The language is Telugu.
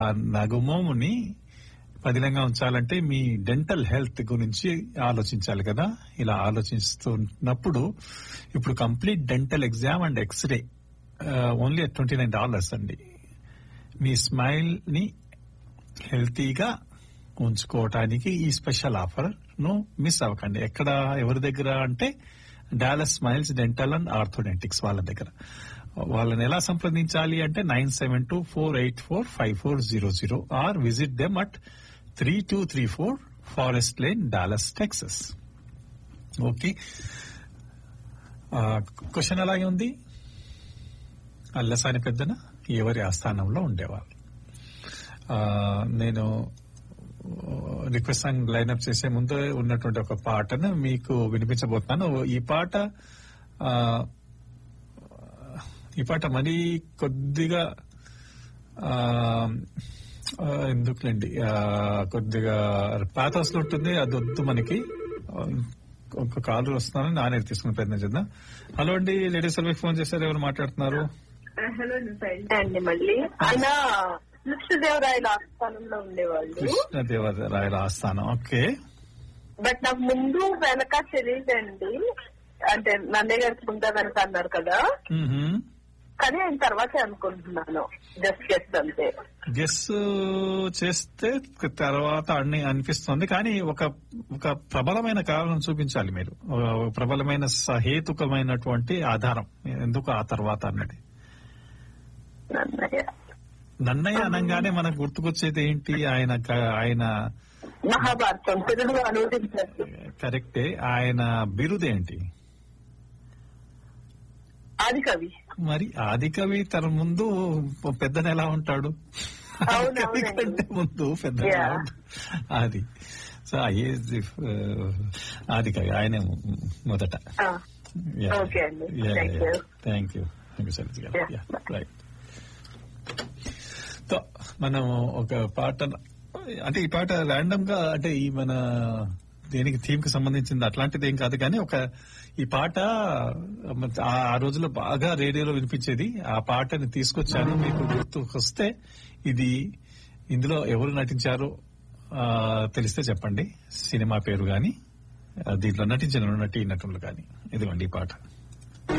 ఆ నగుమోముని పదిలంగా ఉంచాలంటే మీ డెంటల్ హెల్త్ గురించి ఆలోచించాలి కదా ఇలా ఆలోచిస్తున్నప్పుడు ఇప్పుడు complete dental exam and X-ray only twenty nine dollars అండి మీ స్మైల్ ని హెల్తీగా ఉంచుకోవటానికి ఈ స్పెషల్ ఆఫర్ ను మిస్ అవ్వకండి ఎక్కడ ఎవరి దగ్గర అంటే Dallas smiles dental and orthodontics వాళ్ళ దగ్గర వాళ్ళని ఎలా సంప్రదించాలి అంటే nine seven two four eight four five four zero zero or visit them at three two three four Forest Lane Dallas Texas okay question అలాగే ఉంది అల్లసాని పెద్దన ఎవరి ఆస్థానంలో ఉండేవాళ్ళు ఆ, నేను రిక్వెస్ట్ సాంగ్ లైన్అప్ చేసే ముందు ఉన్నటువంటి ఒక పాటను మీకు వినిపించబోతున్నాను ఈ పాట ఆ, ఈ పాట మరీ కొద్దిగా ఆ, ఆ, ఎందుకులేండి ఆ, కొద్దిగా పాతస్ లో ఉంటుంది అది వద్దు మనకి ఒక కాలు వస్తున్నాను నానే తీసుకునే ప్రయత్నం చేద్దాం హలో అండి లేడీస్ సర్వీస్ ఫోన్ చేశారు ఎవరు మాట్లాడుతున్నారు హలో అండి మళ్ళీ ఆయన కృష్ణదేవరాయల ఆస్థానంలో ఉండేవాళ్ళు కృష్ణదేవరాయల ఆస్థానం ఓకే బట్ నాకు ముందు వెనక తెలియదండి అంటే నన్నయ్య గారికి ముందా వెనక అన్నారు కదా మ్మ్హ్మ్. కానీ ఆయన తర్వాతే అనుకుంటున్నాను జస్ట్ గెస్ట్ అంతే గెస్ చేస్తే తర్వాత అన్ని అనిపిస్తుంది కానీ ఒక ఒక ప్రబలమైన కారణం చూపించాలి మీరు ఒక ప్రబలమైన సహేతుకమైనటువంటి ఆధారం ఎందుకు ఆ తర్వాత అన్నది నన్నయ్య నన్నయ్య అనగానే మనకు గుర్తుకొచ్చేది ఏంటి ఆయన క- ఆయన మహాభారతం తెలుగులో అనువదించారు కరెక్టే ఆయన బిరుదేంటి ఆది కవి మరి ఆది కవి తన ముందు పెద్దన ఎలా ఉంటాడు అవును, కవి అవునండి. కంటే ముందు పెద్ద Yeah. అది సో ఏజ్ ఆది కవి ఆయన మొదట ఆ, Okay అండి. Thank you. Thank you thank you సరిజ్ గారు Yeah. రైట్ సో మనం ఒక పాట అంటే ఈ పాట ర్యాండమ్ గా అంటే ఈ మన దేనికి థీమ్ కి సంబంధించింది అట్లాంటిది ఏం కాదు కానీ ఒక ఈ పాట ఆ ఆ రోజుల్లో బాగా రేడియోలో వినిపించేది ఆ పాటని తీసుకొచ్చాను మీకు గుర్తుకొస్తే ఇది ఇందులో ఎవరు నటించారో ఆ, తెలిస్తే చెప్పండి సినిమా పేరు గాని ఆ, దీంట్లో నటించిన నటి నటులు గాని ఇదిగోండి ఈ పాట